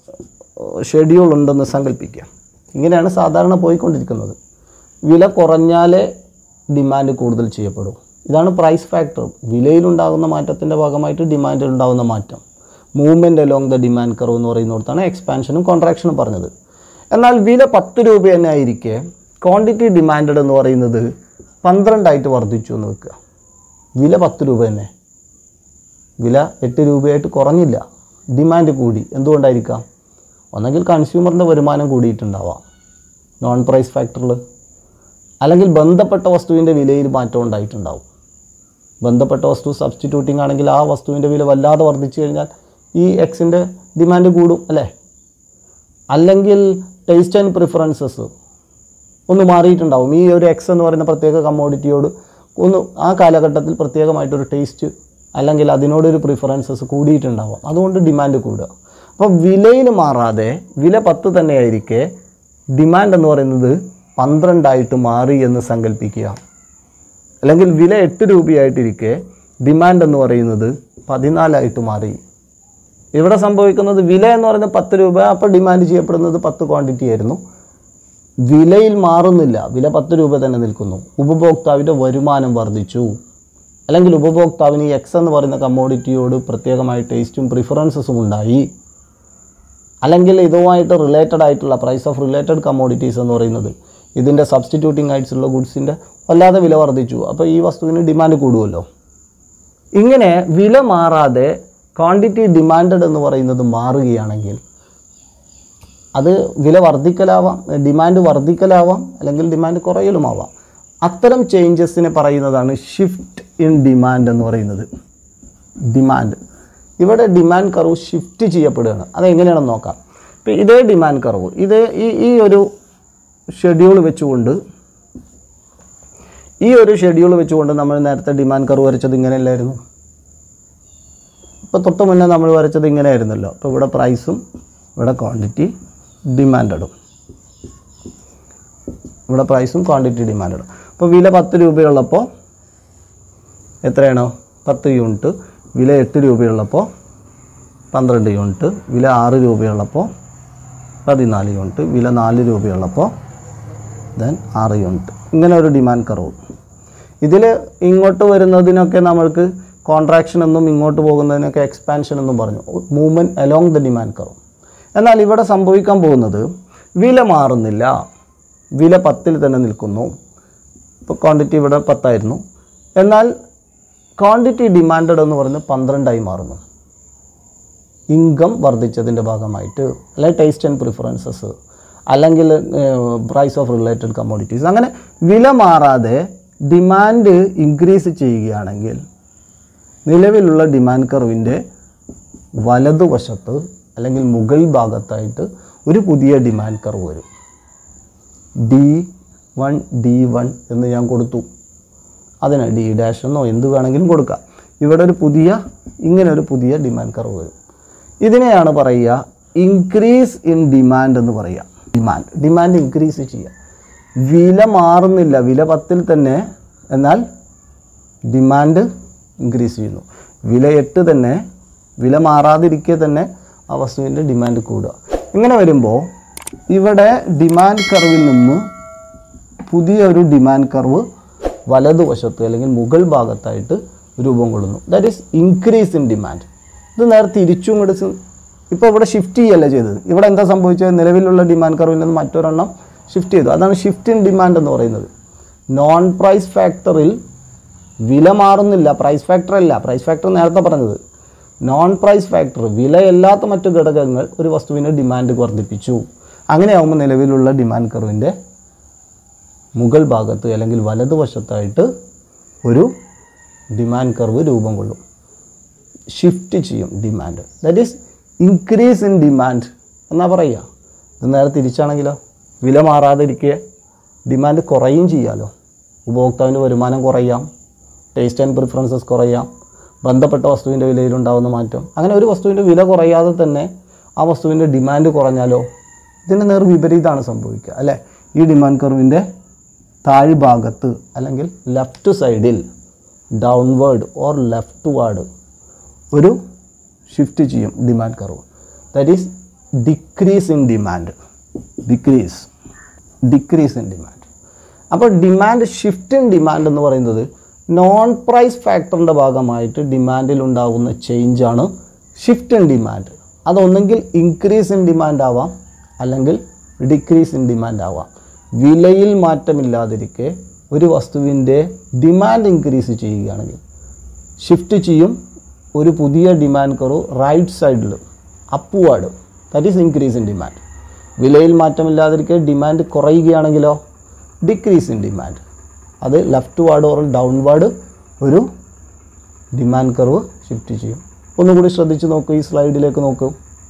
ഷെഡ്യൂൾ ഉണ്ടെന്ന് സങ്കല്പിക്കാം ഇങ്ങനെയാണ് സാധാരണ പോയിക്കൊണ്ടിരിക്കുന്നത് വില കുറഞ്ഞാലേ ഡിമാൻഡ് കൂടുതൽ ചെയ്യപ്പെടും ഇതാണ് പ്രൈസ് ഫാക്ടർ വിലയിലുണ്ടാകുന്ന മാറ്റത്തിൻ്റെ ഭാഗമായിട്ട് ഡിമാൻഡിൽ ഉണ്ടാകുന്ന മാറ്റം movement along the demand curve എന്ന് പറയുന്നിടത്താണ് എക്സ്പാൻഷനും കോൺട്രാക്ഷനും പറഞ്ഞത് എന്നാൽ വില പത്ത് രൂപ തന്നെ ആയിരിക്കെ ക്വാണ്ടിറ്റി ഡിമാൻഡ് എന്ന് പറയുന്നത് പന്ത്രണ്ടായിട്ട് വർദ്ധിച്ചു എന്ന് വെക്കുക വില പത്ത് രൂപ തന്നെ വില എട്ട് രൂപയായിട്ട് കുറഞ്ഞില്ല ഡിമാൻഡ് കൂടി എന്തുകൊണ്ടായിരിക്കാം ഒന്നെങ്കിൽ കൺസ്യൂമറിൻ്റെ വരുമാനം കൂടിയിട്ടുണ്ടാവാം നോൺ പ്രൈസ് ഫാക്ടറിൽ അല്ലെങ്കിൽ ബന്ധപ്പെട്ട വസ്തുവിൻ്റെ വിലയിൽ മാറ്റം ഉണ്ടായിട്ടുണ്ടാവും ബന്ധപ്പെട്ട വസ്തു സബ്സ്റ്റിറ്റ്യൂട്ടിംഗ് ആണെങ്കിൽ ആ വസ്തുവിൻ്റെ വില വല്ലാതെ വർദ്ധിച്ചു കഴിഞ്ഞാൽ ഈ എക്സിൻ്റെ ഡിമാൻഡ് കൂടും അല്ലേ അല്ലെങ്കിൽ ടേസ്റ്റ് ആൻഡ് പ്രിഫറൻസസ് ഒന്ന് മാറിയിട്ടുണ്ടാവും ഈ ഒരു എക്സ് എന്ന് പറയുന്ന പ്രത്യേക കമ്മോഡിറ്റിയോട് ഒന്ന് ആ കാലഘട്ടത്തിൽ പ്രത്യേകമായിട്ടൊരു ടേസ്റ്റ് അല്ലെങ്കിൽ അതിനോടൊരു പ്രിഫറൻസസ് കൂടിയിട്ടുണ്ടാവും അതുകൊണ്ട് ഡിമാൻഡ് കൂടുക അപ്പോൾ വിലയിൽ മാറാതെ വില പത്ത് തന്നെയായിരിക്കെ ഡിമാൻഡ് എന്ന് പറയുന്നത് പന്ത്രണ്ടായിട്ട് മാറി എന്ന് സങ്കല്പിക്കുക അല്ലെങ്കിൽ വില എട്ട് രൂപയായിട്ടിരിക്കെ ഡിമാൻഡ് എന്ന് പറയുന്നത് പതിനാലായിട്ട് മാറി ഇവിടെ സംഭവിക്കുന്നത് വില എന്ന് പറയുന്നത് പത്ത് രൂപ അപ്പോൾ ഡിമാൻഡ് ചെയ്യപ്പെടുന്നത് പത്ത് ക്വാണ്ടിറ്റി ആയിരുന്നു വിലയിൽ മാറുന്നില്ല വില പത്ത് രൂപ തന്നെ നിൽക്കുന്നു ഉപഭോക്താവിൻ്റെ വരുമാനം വർദ്ധിച്ചു അല്ലെങ്കിൽ ഉപഭോക്താവിന് ഈ എക്സ് എന്ന് പറയുന്ന കമ്മോഡിറ്റിയോട് പ്രത്യേകമായി ടേസ്റ്റും പ്രിഫറൻസസും ഉണ്ടായി അല്ലെങ്കിൽ ഇതുമായിട്ട് റിലേറ്റഡ് ആയിട്ടുള്ള പ്രൈസ് ഓഫ് റിലേറ്റഡ് കമ്മോഡിറ്റീസ് എന്ന് പറയുന്നത് ഇതിൻ്റെ സബ്സ്റ്റിറ്റ്യൂട്ടിംഗ് ആയിട്ടുള്ള ഗുഡ്സിൻ്റെ വല്ലാതെ വില വർദ്ധിച്ചു അപ്പോൾ ഈ വസ്തുവിന് ഡിമാൻഡ് കൂടുമല്ലോ ഇങ്ങനെ വില മാറാതെ ക്വാണ്ടിറ്റി ഡിമാൻഡഡ് എന്ന് പറയുന്നത് മാറുകയാണെങ്കിൽ അത് വില വർദ്ധിക്കലാവാം ഡിമാൻഡ് വർദ്ധിക്കലാവാം അല്ലെങ്കിൽ ഡിമാൻഡ് കുറയലുമാവാം അത്തരം ചേഞ്ചസിനെ പറയുന്നതാണ് ഷിഫ്റ്റ് ഇൻ ഡിമാൻഡ് എന്ന് പറയുന്നത് ഡിമാൻഡ് ഇവിടെ ഡിമാൻഡ് കർവ് ഷിഫ്റ്റ് ചെയ്യപ്പെടുകയാണ് അതെങ്ങനെയാണെന്ന് നോക്കാം ഇപ്പോൾ ഇതേ ഡിമാൻഡ് കർവ് ഇത് ഈ ഈ ഒരു ഷെഡ്യൂൾ വെച്ചുകൊണ്ട് ഈ ഒരു ഷെഡ്യൂൾ വെച്ചുകൊണ്ട് നമ്മൾ നേരത്തെ ഡിമാൻഡ് കർവ് വരച്ചത് ഇങ്ങനെയല്ലായിരുന്നു ഇപ്പോൾ തൊട്ട് മുന്നേ നമ്മൾ വരച്ചത് ഇങ്ങനെ ആയിരുന്നല്ലോ അപ്പോൾ ഇവിടെ പ്രൈസും ഇവിടെ ക്വാണ്ടിറ്റി ഡിമാൻഡും ഇവിടെ പ്രൈസും ക്വാണ്ടിറ്റി ഡിമാൻഡും അപ്പോൾ വില പത്ത് രൂപയുള്ളപ്പോൾ എത്രയാണ് പത്ത് യൂണിറ്റ് വില എട്ട് രൂപയുള്ളപ്പോൾ പന്ത്രണ്ട് യൂണിറ്റ് വില ആറ് രൂപയുള്ളപ്പോൾ പതിനാല് യൂണിറ്റ് വില നാല് രൂപയുള്ളപ്പോൾ ദെൻ ആറ് യൂണിറ്റ് ഇങ്ങനെ ഒരു ഡിമാൻഡ് കർവ് ഇതിൽ ഇങ്ങോട്ട് വരുന്നതിനൊക്കെ നമ്മൾക്ക് കോൺട്രാക്ഷൻ എന്നും ഇങ്ങോട്ട് പോകുന്നതിനൊക്കെ എക്സ്പാൻഷൻ എന്നും പറഞ്ഞു movement along the demand curve എന്നാൽ ഇവിടെ സംഭവിക്കാൻ പോകുന്നത് വില മാറുന്നില്ല വില പത്തിൽ തന്നെ നിൽക്കുന്നു ഇപ്പോൾ ക്വാണ്ടിറ്റി ഇവിടെ പത്തായിരുന്നു എന്നാൽ ക്വാണ്ടിറ്റി ഡിമാൻഡഡ് എന്ന് പറഞ്ഞ് പന്ത്രണ്ടായി മാറുന്നു ഇൻകം വർദ്ധിച്ചതിൻ്റെ ഭാഗമായിട്ട് അല്ലെങ്കിൽ ടേസ്റ്റ് ആൻഡ് പ്രിഫറൻസസ് അല്ലെങ്കിൽ പ്രൈസ് ഓഫ് റിലേറ്റഡ് കമ്മോഡിറ്റീസ് അങ്ങനെ വില മാറാതെ ഡിമാൻഡ് ഇൻക്രീസ് ചെയ്യുകയാണെങ്കിൽ നിലവിലുള്ള ഡിമാൻഡ് കർവിൻ്റെ വലതുവശത്ത് അല്ലെങ്കിൽ മുകൾ ഭാഗത്തായിട്ട് ഒരു പുതിയ ഡിമാൻഡ് കർവ് വരും ഡി വൺ ഡി വൺ എന്ന് ഞാൻ കൊടുത്തു അതിന് ഡി ഡാഷ് എന്നോ എന്ത് വേണമെങ്കിലും കൊടുക്കാം ഇവിടെ ഒരു പുതിയ ഇങ്ങനെ ഒരു പുതിയ ഡിമാൻഡ് കർവ് വരും ഇതിനെയാണ് പറയുക ഇൻക്രീസ് ഇൻ ഡിമാൻഡ് എന്ന് പറയുക ഡിമാൻഡ് ഡിമാൻഡ് ഇൻക്രീസ് ചെയ്യുക വില മാറുന്നില്ല വില പത്തിൽ തന്നെ എന്നാൽ ഡിമാൻഡ് ഇൻക്രീസ് ചെയ്യുന്നു വില എട്ട് തന്നെ വില മാറാതിരിക്കെ തന്നെ ആ വസ്തുവിൻ്റെ ഡിമാൻഡ് കൂടുക ഇങ്ങനെ വരുമ്പോൾ ഇവിടെ ഡിമാൻഡ് കർവിൽ നിന്ന് പുതിയ ഒരു ഡിമാൻഡ് കർവ് വലതുവശത്ത് അല്ലെങ്കിൽ മുകൾ ഭാഗത്തായിട്ട് രൂപം കൊള്ളുന്നു that is increase in demand ഇത് നേരെ തിരിച്ചും ഇങ്ങോട്ട് ഇപ്പോൾ ഇവിടെ ഷിഫ്റ്റ് ചെയ്യല്ല ചെയ്തത് ഇവിടെ എന്താ സംഭവിച്ചത് നിലവിലുള്ള ഡിമാൻഡ് കർവിൽ നിന്ന് മറ്റൊരെണ്ണം ഷിഫ്റ്റ് ചെയ്തു അതാണ് ഷിഫ്റ്റ് ഇൻ ഡിമാൻഡ് എന്ന് പറയുന്നത് നോൺ പ്രൈസ് ഫാക്ടറിൽ വില മാറുന്നില്ല പ്രൈസ് ഫാക്ടർ അല്ല പ്രൈസ് ഫാക്ടർ നേരത്തെ പറഞ്ഞത് നോൺ പ്രൈസ് ഫാക്ടർ വിലയല്ലാത്ത മറ്റു ഘടകങ്ങൾ ഒരു വസ്തുവിൻ്റെ ഡിമാൻഡ് വർദ്ധിപ്പിച്ചു അങ്ങനെയാകുമ്പോൾ നിലവിലുള്ള ഡിമാൻഡ് കർവിൻ്റെ മുകൾ ഭാഗത്ത് അല്ലെങ്കിൽ വലതുവശത്തായിട്ട് ഒരു ഡിമാൻഡ് കർവ് രൂപം കൊള്ളും ഷിഫ്റ്റ് ചെയ്യും demand that is increase in demand എന്നാ പറയുക ഇത് നേരെ തിരിച്ചാണെങ്കിലോ വില മാറാതിരിക്കുക ഡിമാൻഡ് കുറയും ചെയ്യാലോ ഉപഭോക്താവിൻ്റെ വരുമാനം കുറയാം ടേസ്റ്റ് ആൻഡ് പ്രിഫറൻസസ് കുറയാം ബന്ധപ്പെട്ട വസ്തുവിൻ്റെ വിലയിലുണ്ടാകുന്ന മാറ്റം അങ്ങനെ ഒരു വസ്തുവിൻ്റെ വില കുറയാതെ തന്നെ ആ വസ്തുവിൻ്റെ ഡിമാൻഡ് കുറഞ്ഞാലോ ഇതിൻ്റെ നേർ വിപരീതമാണ് സംഭവിക്കുക അല്ലേ ഈ ഡിമാൻഡ് കർവിൻ്റെ താഴ്ഭാഗത്ത് അല്ലെങ്കിൽ ലെഫ്റ്റ് സൈഡിൽ ഡൗൺവേർഡ് ഓർ ലെഫ്റ്റ് വാർഡ് ഒരു ഷിഫ്റ്റ് ചെയ്യും demand curve that is decrease in demand decrease decrease in demand അപ്പോൾ ഡിമാൻഡ് ഷിഫ്റ്റ് ഇൻ ഡിമാൻഡ് എന്ന് പറയുന്നത് നോൺ പ്രൈസ് ഫാക്ടറിൻ്റെ ഭാഗമായിട്ട് ഡിമാൻഡിൽ ഉണ്ടാകുന്ന ചേഞ്ചാണ് ഷിഫ്റ്റ് ഇൻ ഡിമാൻഡ് അതൊന്നെങ്കിൽ ഇൻക്രീസ് ഇൻ ഡിമാൻഡ് ആവാം അല്ലെങ്കിൽ ഡിക്രീസ് ഇൻ ഡിമാൻഡ് ആവാം വിലയിൽ മാറ്റമില്ലാതിരിക്കെ ഒരു വസ്തുവിൻ്റെ ഡിമാൻഡ് ഇൻക്രീസ് ചെയ്യുകയാണെങ്കിൽ ഷിഫ്റ്റ് ചെയ്യും ഒരു പുതിയ ഡിമാൻഡ് കർവ് റൈറ്റ് സൈഡിൽ upward that is increase in demand വിലയിൽ മാറ്റമില്ലാതിരിക്കെ ഡിമാൻഡ് കുറയുകയാണെങ്കിലോ ഡിക്രീസ് ഇൻ ഡിമാൻഡ് അത് ലെഫ്റ്റ് വാർഡ് ഓർ ഡൗൺവാർഡ് ഒരു ഡിമാൻഡ് കർവ് ഷിഫ്റ്റ് ചെയ്യും ഒന്നുകൂടി ശ്രദ്ധിച്ച് നോക്കൂ ഈ സ്ലൈഡിലേക്ക് നോക്കൂ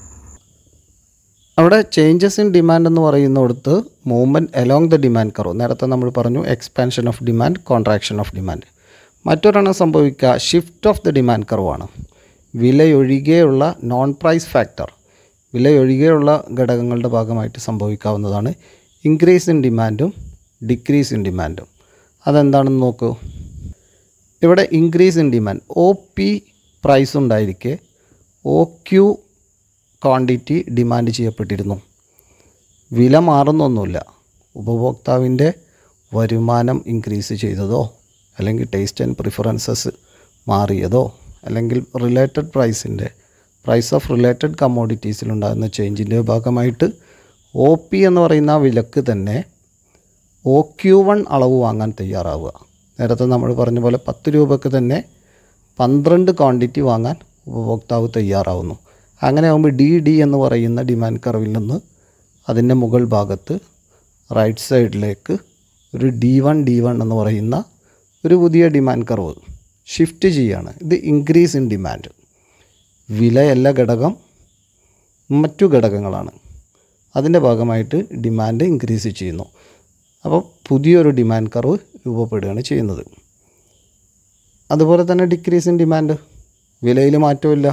അവിടെ ചേഞ്ചസ് ഇൻ ഡിമാൻഡ് എന്ന് പറയുന്നിടത്ത് movement along the demand curve നേരത്തെ നമ്മൾ പറഞ്ഞു expansion of demand contraction of demand മറ്റൊരെണ്ണം സംഭവിക്കുക ഷിഫ്റ്റ് ഓഫ് ദ ഡിമാൻഡ് കർവാണ് വിലയൊഴികെയുള്ള നോൺ പ്രൈസ് ഫാക്ടർ വിലയൊഴികെയുള്ള ഘടകങ്ങളുടെ ഭാഗമായിട്ട് സംഭവിക്കാവുന്നതാണ് ഇൻക്രീസ് ഇൻ ഡിമാൻഡും ഡിക്രീസ് ഇൻ ഡിമാൻഡും അതെന്താണെന്ന് നോക്കൂ ഇവിടെ increase in demand O P price ഉണ്ടായിരിക്കെ ഒ ക്യു ക്വാണ്ടിറ്റി ഡിമാൻഡ് ചെയ്യപ്പെട്ടിരുന്നു വില മാറുന്നൊന്നുമില്ല ഉപഭോക്താവിൻ്റെ വരുമാനം ഇൻക്രീസ് ചെയ്തതോ അല്ലെങ്കിൽ ടേസ്റ്റ് ആൻഡ് പ്രിഫറൻസസ് മാറിയതോ അല്ലെങ്കിൽ റിലേറ്റഡ് പ്രൈസിൻ്റെ പ്രൈസ് ഓഫ് റിലേറ്റഡ് കമ്മോഡിറ്റീസിലുണ്ടാകുന്ന ചേഞ്ചിൻ്റെ ഭാഗമായിട്ട് ഒ പി എന്ന് പറയുന്ന ആ വിലക്ക് തന്നെ ഒ ക്യു വൺ അളവ് വാങ്ങാൻ തയ്യാറാവുക നേരത്തെ നമ്മൾ പറഞ്ഞ പോലെ പത്ത് രൂപയ്ക്ക് തന്നെ പന്ത്രണ്ട് ക്വാണ്ടിറ്റി വാങ്ങാൻ ഉപഭോക്താവ് തയ്യാറാവുന്നു അങ്ങനെ ആകുമ്പോൾ ഡി ഡി എന്ന് പറയുന്ന ഡിമാൻഡ് കർവിൽ നിന്ന് അതിൻ്റെ മുകൾ ഭാഗത്ത് റൈറ്റ് സൈഡിലേക്ക് ഒരു ഡി വൺ ഡി വൺ എന്ന് പറയുന്ന ഒരു പുതിയ ഡിമാൻഡ് കർവ് ഷിഫ്റ്റ് ചെയ്യുകയാണ് ഇത് ഇൻക്രീസ് ഇൻ ഡിമാൻഡ് വിലയല്ല ഘടകം മറ്റു ഘടകങ്ങളാണ് അതിൻ്റെ ഭാഗമായിട്ട് ഡിമാൻഡ് ഇൻക്രീസ് ചെയ്യുന്നു അപ്പോൾ പുതിയൊരു ഡിമാൻഡ് കർവ് രൂപപ്പെടുകയാണ് ചെയ്യുന്നത് അതുപോലെ തന്നെ ഡിക്രീസ് ഇൻ ഡിമാൻഡ് വിലയിൽ മാറ്റമില്ല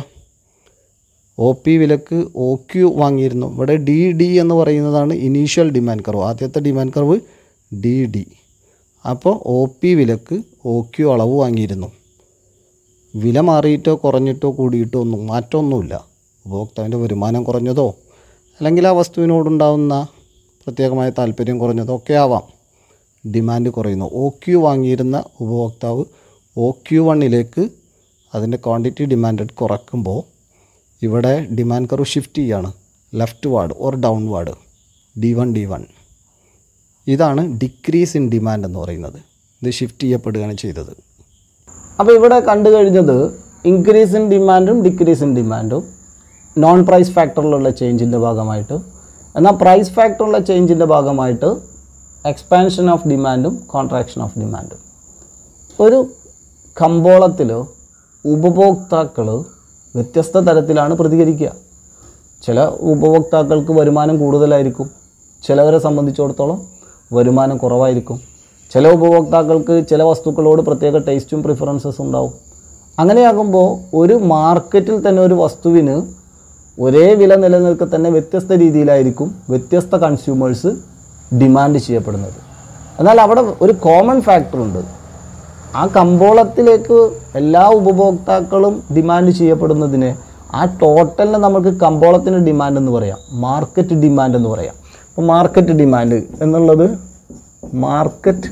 ഒ പി വിലക്ക് ഒ ക്യു വാങ്ങിയിരുന്നു ഇവിടെ ഡി ഡി എന്ന് പറയുന്നതാണ് ഇനീഷ്യൽ ഡിമാൻഡ് കർവ് ആദ്യത്തെ ഡിമാൻഡ് കർവ് ഡി ഡി അപ്പോൾ ഒ പി വിലക്ക് ഒ ക്യു അളവ് വാങ്ങിയിരുന്നു വില മാറിയിട്ടോ കുറഞ്ഞിട്ടോ കൂടിയിട്ടോ ഒന്നും മാറ്റമൊന്നുമില്ല ഉപഭോക്താവിൻ്റെ വരുമാനം കുറഞ്ഞതോ അല്ലെങ്കിൽ ആ വസ്തുവിനോടുണ്ടാവുന്ന പ്രത്യേകമായ താല്പര്യം കുറഞ്ഞതോ ഒക്കെ ആവാം ഡിമാൻഡ് കുറയുന്നു ഒ ക്യു വാങ്ങിയിരുന്ന ഉപഭോക്താവ് ഒ ക്യു വണ്ണിലേക്ക് അതിൻ്റെ ക്വാണ്ടിറ്റി ഡിമാൻഡ് കുറയ്ക്കുമ്പോൾ ഇവിടെ ഡിമാൻഡ് കർവ് ഷിഫ്റ്റ് ചെയ്യാണ് leftward or downward D one D one ഇതാണ് ഡിക്രീസ് ഇൻ ഡിമാൻഡ് എന്ന് പറയുന്നത് ഇത് ഷിഫ്റ്റ് ചെയ്യപ്പെടുകയാണ് ചെയ്തത് അപ്പോൾ ഇവിടെ കണ്ടു കഴിഞ്ഞത് ഇൻക്രീസ് ഇൻ ഡിമാൻഡും ഡിക്രീസ് ഇൻ ഡിമാൻഡും നോൺ പ്രൈസ് ഫാക്ടറിലുള്ള ചേഞ്ചിൻ്റെ ഭാഗമായിട്ട് എന്നാൽ പ്രൈസ് ഫാക്ടറിലുള്ള ചേഞ്ചിൻ്റെ ഭാഗമായിട്ട് എക്സ്പാൻഷൻ ഓഫ് ഡിമാൻഡും കോൺട്രാക്ഷൻ ഓഫ് ഡിമാൻഡും ഒരു കമ്പോളത്തിൽ ഉപഭോക്താക്കൾ വ്യത്യസ്ത തരത്തിലാണ് പ്രതികരിക്കുക ചില ഉപഭോക്താക്കൾക്ക് വരുമാനം കൂടുതലായിരിക്കും ചിലവരെ സംബന്ധിച്ചിടത്തോളം വരുമാനം കുറവായിരിക്കും ചില ഉപഭോക്താക്കൾക്ക് ചില വസ്തുക്കളോട് പ്രത്യേക ടേസ്റ്റും പ്രിഫറൻസസും ഉണ്ടാവും അങ്ങനെയാകുമ്പോൾ ഒരു മാർക്കറ്റിൽ തന്നെ ഒരു വസ്തുവിന് ഒരേ വില നിലനിൽക്കെ തന്നെ വ്യത്യസ്ത രീതിയിലായിരിക്കും വ്യത്യസ്ത കൺസ്യൂമേഴ്സ് ഡിമാൻഡ് ചെയ്യപ്പെടുന്നത് എന്നാൽ അവിടെ ഒരു കോമൺ ഫാക്ടറുണ്ട് ആ കമ്പോളത്തിലേക്ക് എല്ലാ ഉപഭോക്താക്കളും ഡിമാൻഡ് ചെയ്യപ്പെടുന്നതിന് ആ ടോട്ടലിനെ നമുക്ക് കമ്പോളത്തിന് ഡിമാൻഡ് എന്ന് പറയാം മാർക്കറ്റ് ഡിമാൻഡ് എന്ന് പറയാം അപ്പോൾ മാർക്കറ്റ് ഡിമാൻഡ് എന്നുള്ളത് മാർക്കറ്റ്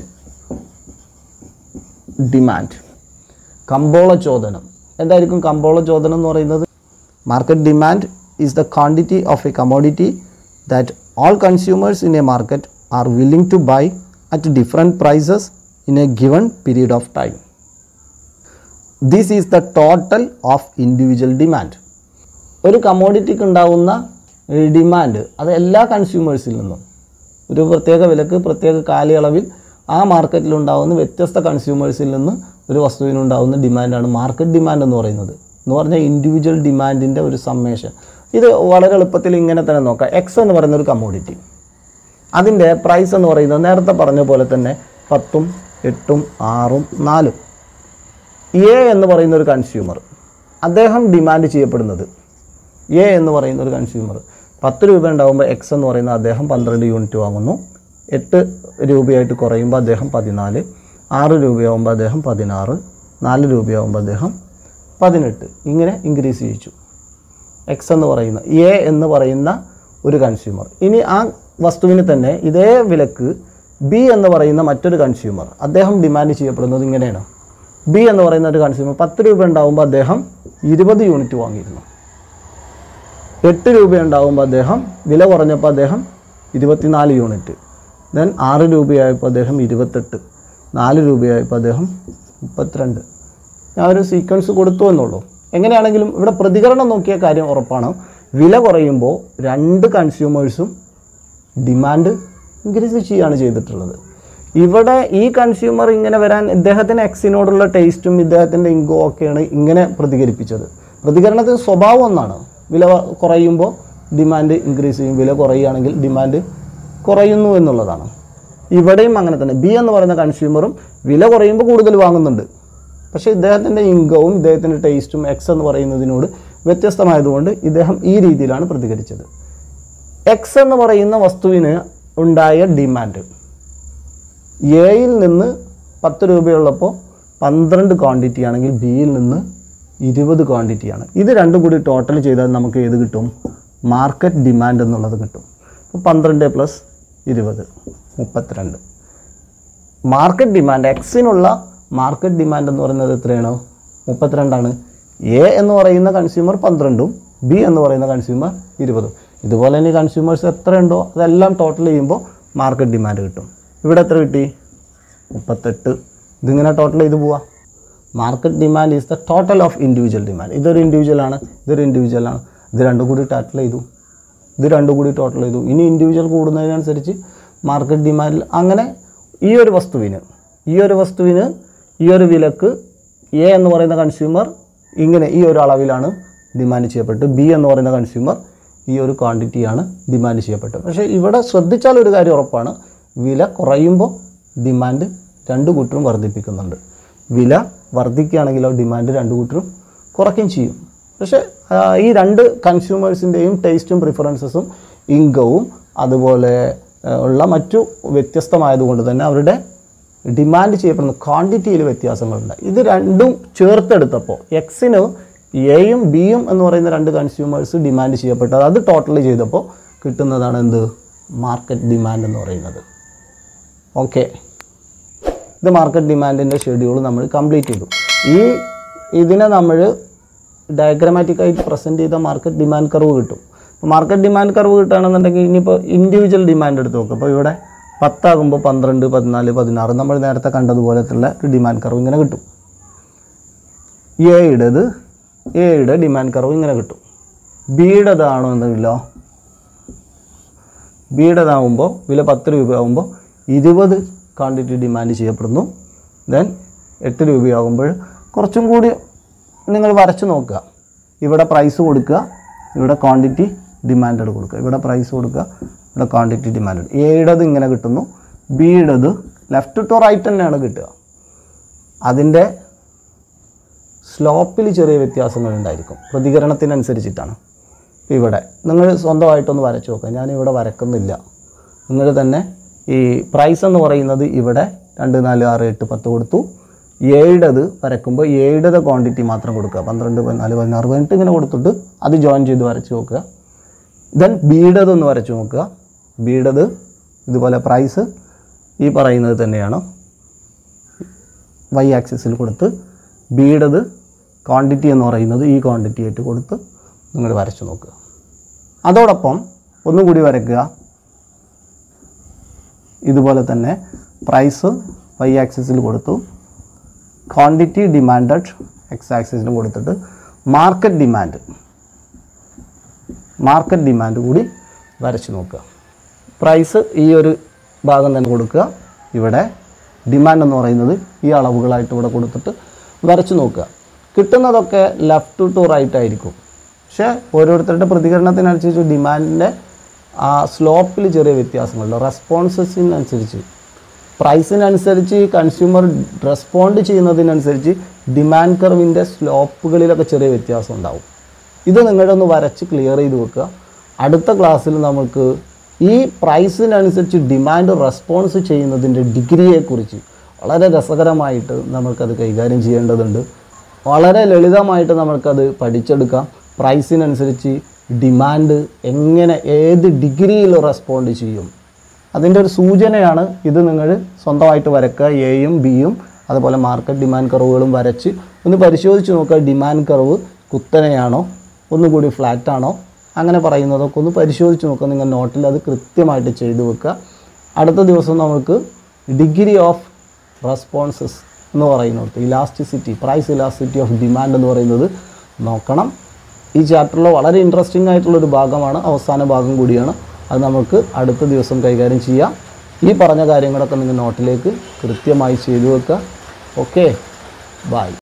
ഡിമാൻഡ് കമ്പോള ചോദനം എന്തായിരിക്കും കമ്പോള ചോദനം എന്ന് പറയുന്നത് market demand is the quantity of a commodity that all consumers in a market are willing to buy at different prices in a given period of time this is the total of individual demand ഒരു കമോഡിറ്റിക്ക് ഉണ്ടാവുന്ന demand അത് എല്ലാ കൺസ്യൂമേഴ്സിൽ നിന്നും ഒരു പ്രത്യേക വിലക്ക് പ്രത്യേക കാലയളവിൽ ആ മാർക്കറ്റിൽ ഉണ്ടാകുന്ന വ്യത്യസ്ത കൺസ്യൂമേഴ്സിൽ നിന്ന് ഒരു വസ്തുവിനുണ്ടാകുന്ന ഡിമാൻഡാണ് മാർക്കറ്റ് ഡിമാൻഡ് എന്ന് പറയുന്നത് എന്ന് പറഞ്ഞാൽ ഇൻഡിവിജ്വൽ ഡിമാൻഡിൻ്റെ ഒരു സമ്മേഷൻ ഇത് വളരെ എളുപ്പത്തിൽ ഇങ്ങനെ തന്നെ നോക്കാം എക്സ് എന്ന് പറയുന്ന ഒരു കമോഡിറ്റി അതിൻ്റെ പ്രൈസ് എന്ന് പറയുന്നത് നേരത്തെ പറഞ്ഞ പോലെ തന്നെ പത്തും എട്ടും ആറും നാലും എ എന്ന് പറയുന്ന ഒരു കൺസ്യൂമർ അദ്ദേഹം ഡിമാൻഡ് ചെയ്യപ്പെടുന്നത് എ എന്ന് പറയുന്ന ഒരു കൺസ്യൂമർ പത്ത് രൂപ ഉണ്ടാകുമ്പോൾ എക്സ് എന്ന് പറയുന്ന അദ്ദേഹം പന്ത്രണ്ട് യൂണിറ്റ് വാങ്ങുന്നു എട്ട് രൂപയായിട്ട് കുറയുമ്പോൾ അദ്ദേഹം പതിനാല് ആറ് രൂപയാകുമ്പോൾ അദ്ദേഹം പതിനാറ് നാല് രൂപയാകുമ്പോൾ അദ്ദേഹം പതിനെട്ട് ഇങ്ങനെ ഇൻക്രീസ് ചെയ്യിച്ചു എക്സ് എന്ന് പറയുന്ന എ എന്ന് പറയുന്ന ഒരു കൺസ്യൂമർ ഇനി ആ വസ്തുവിന് തന്നെ ഇതേ വിലക്ക് ബി എന്ന് പറയുന്ന മറ്റൊരു കൺസ്യൂമർ അദ്ദേഹം ഡിമാൻഡ് ചെയ്യപ്പെടുന്നത് ഇങ്ങനെയാണ് ബി എന്ന് പറയുന്ന ഒരു കൺസ്യൂമർ പത്ത് രൂപ ഉണ്ടാകുമ്പോൾ അദ്ദേഹം ഇരുപത് യൂണിറ്റ് വാങ്ങിയിരുന്നു എട്ട് രൂപ ഉണ്ടാകുമ്പോൾ അദ്ദേഹം വില കുറഞ്ഞപ്പോൾ അദ്ദേഹം ഇരുപത്തിനാല് യൂണിറ്റ് ദെൻ ആറ് രൂപയായപ്പോൾ അദ്ദേഹം ഇരുപത്തെട്ട് നാല് രൂപയായപ്പോൾ അദ്ദേഹം മുപ്പത്തിരണ്ട് ഞാൻ ഒരു സീക്വൻസ് കൊടുത്തു എന്നുള്ളൂ എങ്ങനെയാണെങ്കിലും ഇവിടെ പ്രതികരണം നോക്കിയ കാര്യം ഉറപ്പാണ് വില കുറയുമ്പോൾ രണ്ട് കൺസ്യൂമേഴ്സും ഡിമാൻഡ് ഇൻക്രീസ് ചെയ്യുകയാണ് ചെയ്തിട്ടുള്ളത് ഇവിടെ ഈ കൺസ്യൂമർ ഇങ്ങനെ വരാൻ ഇദ്ദേഹത്തിന് എക്സിനോടുള്ള ടേസ്റ്റും ഇദ്ദേഹത്തിൻ്റെ ഇങ്കോ ഒക്കെയാണ് ഇങ്ങനെ പ്രതികരിപ്പിച്ചത് പ്രതികരണത്തിന് സ്വഭാവം ഒന്നാണ് വില വ- കുറയുമ്പോൾ ഡിമാൻഡ് ഇൻക്രീസ് ചെയ്യും വില കുറയുകയാണെങ്കിൽ ഡിമാൻഡ് കുറയുന്നു എന്നുള്ളതാണ് ഇവിടെയും അങ്ങനെ തന്നെ ബി എന്ന് പറയുന്ന കൺസ്യൂമറും വില കുറയുമ്പോൾ കൂടുതൽ വാങ്ങുന്നുണ്ട് പക്ഷേ ഇദ്ദേഹത്തിൻ്റെ ഇൻകവും ഇദ്ദേഹത്തിൻ്റെ ടേസ്റ്റും എക്സ് എന്ന് പറയുന്നതിനോട് വ്യത്യസ്തമായതുകൊണ്ട് ഇദ്ദേഹം ഈ രീതിയിലാണ് പ്രതികരിച്ചത് എക്സ് എന്ന് പറയുന്ന വസ്തുവിന് ഉണ്ടായ ഡിമാൻഡ് എയിൽ നിന്ന് പത്ത് രൂപയുള്ളപ്പോൾ പന്ത്രണ്ട് ക്വാണ്ടിറ്റി ആണെങ്കിൽ ബിയിൽ നിന്ന് ഇരുപത് ക്വാണ്ടിറ്റിയാണ് ഇത് രണ്ടും കൂടി ടോട്ടൽ ചെയ്താൽ നമുക്ക് ഏത് കിട്ടും മാർക്കറ്റ് ഡിമാൻഡ് എന്നുള്ളത് കിട്ടും അപ്പോൾ പന്ത്രണ്ട് പ്ലസ് ഇരുപത് മുപ്പത്തിരണ്ട് മാർക്കറ്റ് ഡിമാൻഡ് എക്സിനുള്ള മാർക്കറ്റ് ഡിമാൻഡ് എന്ന് പറയുന്നത് എത്രയാണ് മുപ്പത്തിരണ്ടാണ് എ എന്ന് പറയുന്ന കൺസ്യൂമർ പന്ത്രണ്ടും ബി എന്ന് പറയുന്ന കൺസ്യൂമർ ഇരുപതും ഇതുപോലെ തന്നെ കൺസ്യൂമേഴ്സ് എത്ര ഉണ്ടോ അതെല്ലാം ടോട്ടൽ ചെയ്യുമ്പോൾ മാർക്കറ്റ് ഡിമാൻഡ് കിട്ടും ഇവിടെ എത്ര കിട്ടി മുപ്പത്തെട്ട് ഇതിങ്ങനെ ടോട്ടൽ ചെയ്ത് പോവാം market demand is the total of individual demand ഇതൊരു ഇൻഡിവിജ്വലാണ് ഇതൊരു ഇൻഡിവിജ്വലാണ് ഇത് രണ്ടും കൂടി ടോട്ടൽ ചെയ്തു ഇത് രണ്ടും കൂടി ടോട്ടൽ ചെയ്തു ഇനി ഇൻഡിവിജ്വൽ കൂടുന്നതിനനുസരിച്ച് മാർക്കറ്റ് ഡിമാൻഡിൽ അങ്ങനെ ഈ ഒരു വസ്തുവിന് ഈ ഒരു വസ്തുവിന് ഈ ഒരു വിലക്ക് എ എന്ന് പറയുന്ന കൺസ്യൂമർ ഇങ്ങനെ ഈ ഒരു അളവിലാണ് ഡിമാൻഡ് ചെയ്യപ്പെട്ടത് ബി എന്ന് പറയുന്ന കൺസ്യൂമർ ഈ ഒരു ക്വാണ്ടിറ്റിയാണ് ഡിമാൻഡ് ചെയ്യപ്പെട്ടത് പക്ഷേ ഇവിടെ ശ്രദ്ധിച്ചാൽ ഒരു കാര്യം ഉറപ്പാണ് വില കുറയുമ്പോൾ ഡിമാൻഡ് രണ്ട് കൂട്ടരും വർദ്ധിപ്പിക്കുന്നുണ്ട് വില വർദ്ധിക്കുകയാണെങ്കിലോ ഡിമാൻഡ് രണ്ട് കൂട്ടരും കുറയ്ക്കുകയും ചെയ്യും പക്ഷേ ആ, ഈ രണ്ട് കൺസ്യൂമേഴ്സിൻ്റെയും ടേസ്റ്റും പ്രിഫറൻസസും ഇൻകവും അതുപോലെ ആ, ഉള്ള മറ്റു വ്യത്യസ്തമായതുകൊണ്ട് തന്നെ അവരുടെ ഡിമാൻഡ് ചെയ്യപ്പെടുന്ന ക്വാണ്ടിറ്റിയിൽ വ്യത്യാസങ്ങളുണ്ട് ഇത് രണ്ടും ചേർത്തെടുത്തപ്പോൾ എക്സിന് എയും ബിയും എന്ന് പറയുന്ന രണ്ട് കൺസ്യൂമേഴ്സ് ഡിമാൻഡ് ചെയ്യപ്പെട്ടത് അത് ടോട്ടൽ ചെയ്തപ്പോൾ കിട്ടുന്നതാണ് എന്ത് മാർക്കറ്റ് ഡിമാൻഡ് എന്ന് പറയുന്നത് ഓക്കെ ഇത് മാർക്കറ്റ് ഡിമാൻഡിൻ്റെ ഷെഡ്യൂൾ നമ്മൾ കംപ്ലീറ്റ് ചെയ്തു ഈ ഇതിനെ നമ്മൾ ഡയഗ്രമാറ്റിക്കായിട്ട് പ്രസൻറ്റ് ചെയ്ത മാർക്കറ്റ് ഡിമാൻഡ് കർവ് കിട്ടും അപ്പോൾ മാർക്കറ്റ് ഡിമാൻഡ് കർവ് കിട്ടുകയാണെന്നുണ്ടെങ്കിൽ ഇനിയിപ്പോൾ ഇൻഡിവിജ്വൽ ഡിമാൻഡ് എടുത്ത് നോക്കുക അപ്പോൾ ഇവിടെ പത്താകുമ്പോൾ പന്ത്രണ്ട് പതിനാല് പതിനാറ് നമ്മൾ നേരത്തെ കണ്ടതുപോലത്തുള്ള ഒരു ഡിമാൻഡ് കർവ് ഇങ്ങനെ കിട്ടും എയുടേത് എയുടെ ഡിമാൻഡ് കർവ് ഇങ്ങനെ കിട്ടും ബിയുടേതാണോ എന്നുണ്ടല്ലോ ബിയുടേതാകുമ്പോൾ വില പത്ത് രൂപയാകുമ്പോൾ ഇരുപത് ക്വാണ്ടിറ്റി ഡിമാൻഡ് ചെയ്യപ്പെടുന്നു ദെൻ എട്ട് രൂപയാകുമ്പോൾ കുറച്ചും കൂടി നിങ്ങൾ വരച്ച് നോക്കുക ഇവിടെ പ്രൈസ് കൊടുക്കുക ഇവിടെ ക്വാണ്ടിറ്റി ഡിമാൻഡ് കൊടുക്കുക ഇവിടെ പ്രൈസ് കൊടുക്കുക ഇവിടെ ക്വാണ്ടിറ്റി ഡിമാൻഡ് എയുടേത് ഇങ്ങനെ കിട്ടുന്നു ബിയുടേത് ലെഫ്റ്റ് ടു റൈറ്റ് തന്നെയാണ് കിട്ടുക അതിൻ്റെ സ്ലോപ്പിൽ ചെറിയ വ്യത്യാസങ്ങൾ ഉണ്ടായിരിക്കും പ്രതികരണത്തിനനുസരിച്ചിട്ടാണ് ഇപ്പം ഇവിടെ നിങ്ങൾ സ്വന്തമായിട്ടൊന്ന് വരച്ച് നോക്കുക ഞാൻ ഇവിടെ വരക്കുന്നില്ല നിങ്ങൾ തന്നെ ഈ പ്രൈസ് എന്ന് പറയുന്നത് ഇവിടെ രണ്ട് നാല് ആറ് എട്ട് പത്ത് കൊടുത്തു ഏഴുടേത് വരക്കുമ്പോൾ ഏഴുടേത് ക്വാണ്ടിറ്റി മാത്രം കൊടുക്കുക പന്ത്രണ്ട് പതിനാല് പതിനാറ് പതിനെട്ട് ഇങ്ങനെ കൊടുത്തിട്ട് അത് ജോയിൻ ചെയ്ത് വരച്ച് നോക്കുക ദെൻ ബീഡത് ഒന്ന് വരച്ച് നോക്കുക ബീഡത് ഇതുപോലെ പ്രൈസ് ഈ പറയുന്നത് തന്നെയാണ് വൈ ആക്സിസിൽ കൊടുത്ത് ബീഡത് ക്വാണ്ടിറ്റി എന്ന് പറയുന്നത് ഈ ക്വാണ്ടിറ്റി ആയിട്ട് കൊടുത്ത് നിങ്ങൾ വരച്ചു നോക്കുക അതോടൊപ്പം ഒന്നും കൂടി വരയ്ക്കുക ഇതുപോലെ തന്നെ പ്രൈസ് വൈ ആക്സിസിൽ കൊടുത്തു ക്വാണ്ടിറ്റി ഡിമാൻഡഡ് എക്സ് ആക്സിസിലും കൊടുത്തിട്ട് മാർക്കറ്റ് ഡിമാൻഡ് മാർക്കറ്റ് ഡിമാൻഡ് കൂടി വരച്ച് നോക്കുക പ്രൈസ് ഈ ഒരു ഭാഗം തന്നെ കൊടുക്കുക ഇവിടെ ഡിമാൻഡ് എന്ന് പറയുന്നത് ഈ അളവുകളായിട്ട് ഇവിടെ കൊടുത്തിട്ട് വരച്ച് നോക്കുക കിട്ടുന്നതൊക്കെ ലെഫ്റ്റ് ടു റൈറ്റ് ആയിരിക്കും പക്ഷേ ഓരോരുത്തരുടെ പ്രതികരണത്തിനനുസരിച്ച് ഡിമാൻഡിൻ്റെ ആ സ്ലോപ്പിൽ ചെറിയ വ്യത്യാസങ്ങളുണ്ട് റെസ്പോൺസസിനനുസരിച്ച് പ്രൈസിനനുസരിച്ച് കൺസ്യൂമർ റെസ്പോണ്ട് ചെയ്യുന്നതിനനുസരിച്ച് ഡിമാൻഡ് കർവിൻ്റെ സ്ലോപ്പുകളിലൊക്കെ ചെറിയ വ്യത്യാസം ഉണ്ടാവും ഇത് നിങ്ങളുടെ ഒന്ന് വരച്ച് ക്ലിയർ ചെയ്ത് വെക്കുക അടുത്ത ക്ലാസ്സിൽ നമുക്ക് ഈ പ്രൈസിനനുസരിച്ച് ഡിമാൻഡ് റെസ്പോൺസ് ചെയ്യുന്നതിൻ്റെ ഡിഗ്രിയെക്കുറിച്ച് വളരെ രസകരമായിട്ട് നമുക്കത് കൈകാര്യം ചെയ്യേണ്ടതുണ്ട് വളരെ ലളിതമായിട്ട് നമുക്കത് പഠിച്ചെടുക്കാം പ്രൈസിനനുസരിച്ച് ഡിമാൻഡ് എങ്ങനെ ഏത് ഡിഗ്രിയിൽ റെസ്പോണ്ട് ചെയ്യും അതിൻ്റെ ഒരു സൂചനയാണ് ഇത് നിങ്ങൾ സ്വന്തമായിട്ട് വരക്കുക എയും ബിയും അതുപോലെ മാർക്കറ്റ് ഡിമാൻഡ് കർവുകളും വരച്ച് ഒന്ന് പരിശോധിച്ച് നോക്കുക ഡിമാൻഡ് കർവ് കുത്തനെയാണോ ഒന്നുകൂടി ഫ്ലാറ്റ് ആണോ അങ്ങനെ പറയുന്നതൊക്കെ ഒന്ന് പരിശോധിച്ച് നോക്കുക നിങ്ങൾ നോട്ടിൽ അത് കൃത്യമായിട്ട് ചെയ്തു വെക്കുക അടുത്ത ദിവസം നമുക്ക് ഡിഗ്രി ഓഫ് റെസ്പോൺസസ് എന്ന് പറയുന്നത് elasticity price elasticity of demand എന്ന് പറയുന്നത് നോക്കണം ഈ ചാപ്റ്ററിൽ വളരെ ഇൻട്രസ്റ്റിംഗ് ആയിട്ടുള്ളൊരു ഭാഗമാണ് അവസാന ഭാഗം കൂടിയാണ് അത് നമുക്ക് അടുത്ത ദിവസം കൈകാര്യം ചെയ്യാം ഈ പറഞ്ഞ കാര്യങ്ങളൊക്കെ നിങ്ങൾ നോട്ടിലേക്ക് കൃത്യമായി ചെയ്തു വെക്കുക ഓക്കെ ബൈ